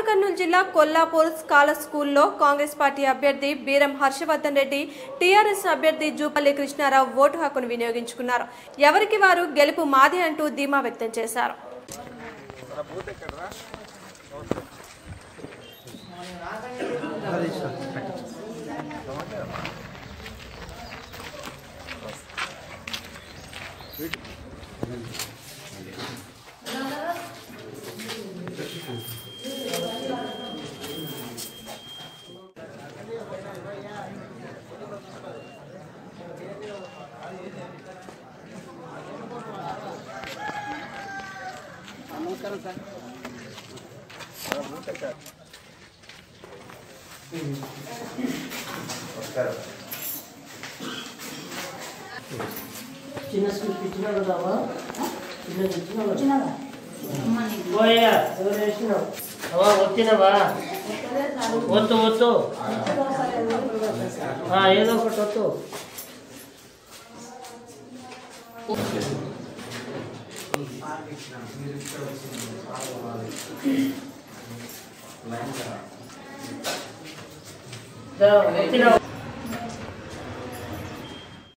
కర్నూలు జిల్లా కొల్లాపూర్ స్కాల స్కూల్లో కాంగ్రెస్ పార్టీ అభ్యర్థి బీరం హర్షవర్ధన్ రెడ్డి టీఆర్ఎస్ అభ్యర్థి జూపల్లి కృష్ణారావు ఓటు హక్కును వినియోగించుకున్నారు ఎవరికి వారు గెలుపు మాది అంటూ ధీమా వ్యక్తం చేశారు చిన్న స్కూల్ ఇచ్చినా కదావా చిన్నది ఇచ్చినావా పోయా ఎవరు వేసినావు అవా వచ్చినవా వద్దు వద్దు ఆ, ఏదో ఒకటి వద్దు దా, వచ్చినావా